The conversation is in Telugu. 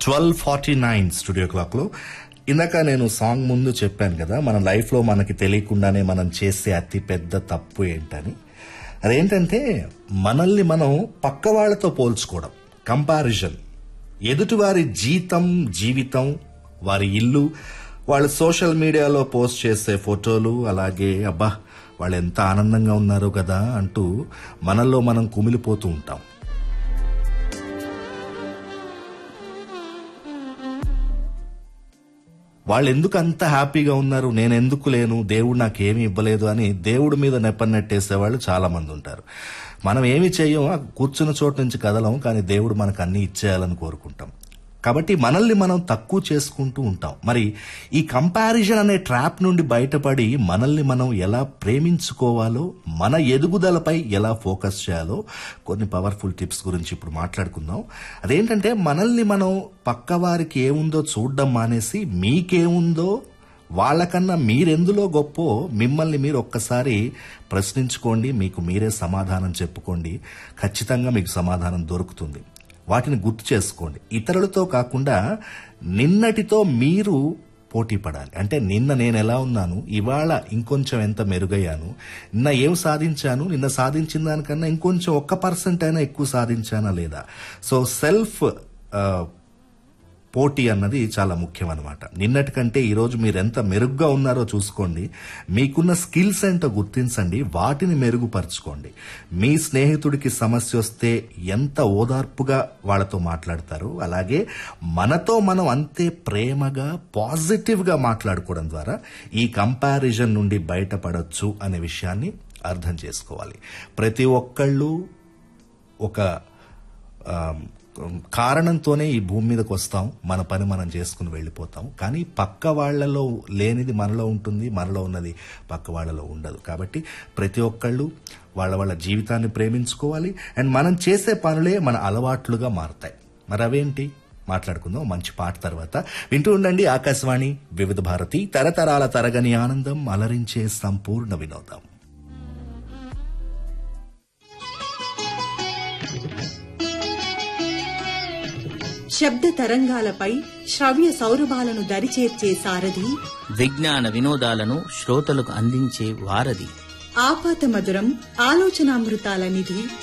twelve forty nine studio clock లో ఇందాక నేను సాంగ్ ముందు చెప్పాను కదా మన లైఫ్ లో మనకి తెలియకుండానే మనం చేసే అతి పెద్ద తప్పు ఏంటని అదేంటంటే మనల్ని మనం పక్క వాళ్ళతో పోల్చుకోవడం కంపారిజన్ ఎదుటివారి జీతం జీవితం వారి ఇల్లు వాళ్ళు సోషల్ మీడియాలో పోస్ట్ చేసే ఫోటోలు అలాగే అబ్బా వాళ్ళు ఎంత ఆనందంగా ఉన్నారో కదా అంటూ మనల్లో మనం కుమిలిపోతూ ఉంటాం వాళ్ళు ఎందుకు అంత హ్యాపీగా ఉన్నారు నేను ఎందుకు లేను దేవుడు నాకేమీ ఇవ్వలేదు అని దేవుడి మీద నెప్పనెట్టేసే వాళ్ళు చాలా మంది ఉంటారు మనం ఏమి చెయ్యం ఆ కూర్చున్న చోటు నుంచి కదలం కానీ దేవుడు మనకు అన్ని ఇచ్చేయాలని కోరుకుంటాం కాబట్టి మనల్ని మనం తక్కువ చేసుకుంటూ ఉంటాం మరి ఈ కంపారిజన్ అనే ట్రాప్ నుండి బయటపడి మనల్ని మనం ఎలా ప్రేమించుకోవాలో మన ఎదుగుదలపై ఎలా ఫోకస్ చేయాలో కొన్ని పవర్ఫుల్ టిప్స్ గురించి ఇప్పుడు మాట్లాడుకుందాం అదేంటంటే మనల్ని మనం పక్కవారికి ఏముందో చూడడం మానేసి మీకేముందో వాళ్ళకన్నా మీరెందులో గొప్పో మిమ్మల్ని మీరు ఒక్కసారి ప్రశ్నించుకోండి మీకు మీరే సమాధానం చెప్పుకోండి ఖచ్చితంగా మీకు సమాధానం దొరుకుతుంది వాటిని గుర్తు చేసుకోండి ఇతరులతో కాకుండా నిన్నటితో మీరు పోటీ పడాలి అంటే నిన్న నేను ఎలా ఉన్నాను ఇవాళ ఇంకొంచెం ఎంత మెరుగయ్యాను నిన్న ఏం సాధించాను నిన్న సాధించిన దానికన్నా ఇంకొంచెం ఒక్క పర్సెంట్ అయినా ఎక్కువ సాధించానా లేదా సో సెల్ఫ్ పోటీ అన్నది చాలా ముఖ్యం అనమాట నిన్నటి కంటే ఈరోజు మీరు ఎంత మెరుగ్గా ఉన్నారో చూసుకోండి మీకున్న స్కిల్స్ ఏంటో గుర్తించండి వాటిని మెరుగుపరచుకోండి మీ స్నేహితుడికి సమస్య వస్తే ఎంత ఓదార్పుగా వాళ్ళతో మాట్లాడతారు అలాగే మనతో మనం అంతే ప్రేమగా పాజిటివ్గా మాట్లాడుకోవడం ద్వారా ఈ కంపారిజన్ నుండి బయటపడొచ్చు అనే విషయాన్ని అర్థం చేసుకోవాలి ప్రతి ఒక్కళ్ళు ఒక ఆ, కారణంతోనే ఈ భూమి మీదకి వస్తాం మన పని మనం చేసుకుని వెళ్ళిపోతాం కానీ పక్క వాళ్ళలో లేనిది మనలో ఉంటుంది మనలో ఉన్నది పక్క వాళ్ళలో ఉండదు కాబట్టి ప్రతి ఒక్కళ్ళు వాళ్ళ వాళ్ళ జీవితాన్ని ప్రేమించుకోవాలి అండ్ మనం చేసే పనులే మన అలవాట్లుగా మారతాయి మరి అవేంటి మాట్లాడుకుందాం మంచి పాట తర్వాత వింటూ ఉండండి ఆకాశవాణి వివిధ భారతి తరతరాల తరగని ఆనందం అలరించే సంపూర్ణ వినోదం శబ్ద తరంగాలపై శ్రవ్య సౌరభాలను దరిచేర్చే సారథి విజ్ఞాన వినోదాలను శ్రోతలకు అందించే వారధి ఆపాత మధురం ఆలోచనామృతాల నిధి